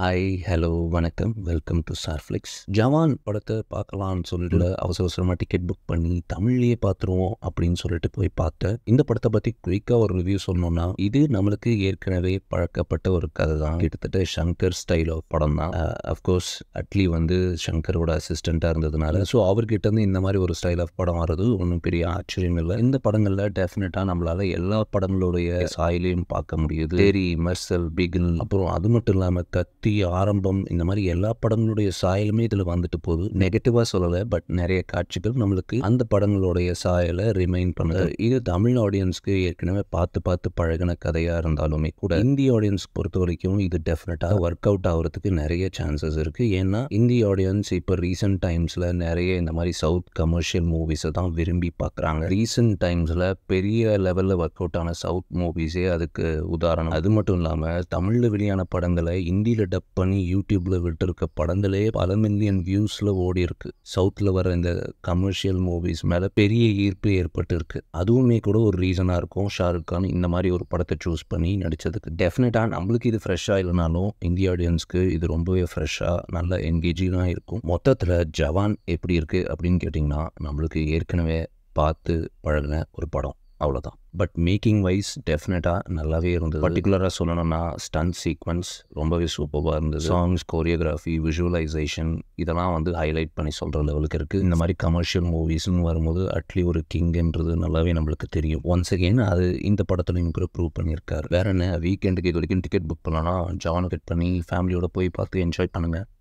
hi hello வணக்கம் welcome to சார்ஃப்ளிக்ஸ் ஜவான் படத்தை பார்க்கலாம்னு சொல்லிட்டு அவசர அவசரமாக டிக்கெட் புக் பண்ணி தமிழ்லேயே பார்த்துருவோம் அப்படின்னு சொல்லிட்டு போய் பார்த்தேன் இந்த படத்தை பற்றி குயிக்காக ஒரு ரிவ்யூ சொல்லணும்னா இது நம்மளுக்கு ஏற்கனவே பழக்கப்பட்ட ஒரு கதை தான் கிட்டத்தட்ட ஷங்கர் ஸ்டைல் ஆஃப் படம் தான் அஃப்கோர்ஸ் அட்லி வந்து ஷங்கரோட அசிஸ்டண்ட்டாக இருந்ததுனால ஸோ அவர்கிட்ட இருந்து இந்த மாதிரி ஒரு ஸ்டைல் ஆஃப் படம் வர்றது ஒன்றும் பெரிய ஆச்சரியம் இல்லை இந்த படங்களில் டெஃபினட்டாக நம்மளால எல்லா படங்களுடைய சாயலையும் பார்க்க முடியுது தேரி மெர்சல் பிகில் அப்புறம் அது மட்டும் இல்லாமல் கத்தி ஆரம்பம் இந்த மாதிரி எல்லா படங்களுடைய சாயலுமே இதில் வந்துட்டு போகுது நெகட்டிவாக சொல்லலை பட் நிறைய காட்சிகள் நம்மளுக்கு அந்த படங்களுடைய சாயலை ரிமைன் பண்ணுது இது தமிழ் ஆடியன்ஸ்க்கு ஏற்கனவே பார்த்து பார்த்து பழகின கதையாக இருந்தாலுமே கூட இந்திய ஆடியன்ஸ் பொறுத்த வரைக்கும் இது டெஃபினட்டாக ஒர்க் அவுட் ஆகிறதுக்கு நிறைய சான்சஸ் இருக்குது ஏன்னா இந்திய ஆடியன்ஸ் இப்போ ரீசெண்ட் டைம்ஸில் நிறைய இந்த மாதிரி சவுத் கமர்ஷியல் மூவிஸை தான் விரும்பி பார்க்குறாங்க ரீசெண்ட் டைம்ஸில் பெரிய லெவலில் ஒர்க் அவுட் ஆன சவுத் மூவிஸே அதுக்கு உதாரணம் அது மட்டும் இல்லாமல் தமிழில் வெளியான படங்களை இந்தியில் டப் பண்ணி யூடியூப்பில் விட்டுருக்க படங்களே பல மில்லியன் வியூஸில் ஓடி இருக்கு சவுத்தில் வர இந்த கமர்ஷியல் மூவிஸ் மேலே பெரிய ஈர்ப்பு ஏற்பட்டு இருக்கு அதுவுமே கூட ஒரு ரீசனாக இருக்கும் ஷாருக் கான் இந்த மாதிரி ஒரு படத்தை சூஸ் பண்ணி நடித்ததுக்கு டெஃபினட்டாக நம்மளுக்கு இது ஃப்ரெஷ்ஷாக இல்லைனாலும் இந்திய ஆடியன்ஸ்க்கு இது ரொம்பவே ஃப்ரெஷ்ஷாக நல்ல என்கேஜிங்காக இருக்கும் மொத்தத்தில் ஜவான் எப்படி இருக்குது அப்படின்னு கேட்டிங்கன்னா நம்மளுக்கு ஏற்கனவே பார்த்து பழகின ஒரு படம் அவ்வளோதான் பட் மேக்கிங் வைஸ் டெஃபினட்டாக நல்லாவே இருந்தது பர்டிகுலராக சொல்லணும்னா ஸ்டன் சீக்வன்ஸ் ரொம்பவே சூப்பராக இருந்தது சாங்ஸ் கோரியோகிராஃபி விஷுவலைசேஷன் இதெல்லாம் வந்து ஹைலைட் பண்ணி சொல்கிற லெவலுக்கு இருக்குது இந்த மாதிரி கமர்ஷியல் மூவிஸ்னு வரும்போது அட்லி ஒரு கிங்ன்றது நல்லாவே நம்மளுக்கு தெரியும் ஒன்ஸ் அகெயின் அது இந்த படத்துலையும் கூட ப்ரூவ் பண்ணியிருக்காரு வேற என்ன வீக்கெண்டுக்கு இது வரைக்கும் டிக்கெட் புக் பண்ணலாம் ஜான் கட் பண்ணி ஃபேமிலியோட போய் பார்த்து என்ஜாய் பண்ணுங்கள்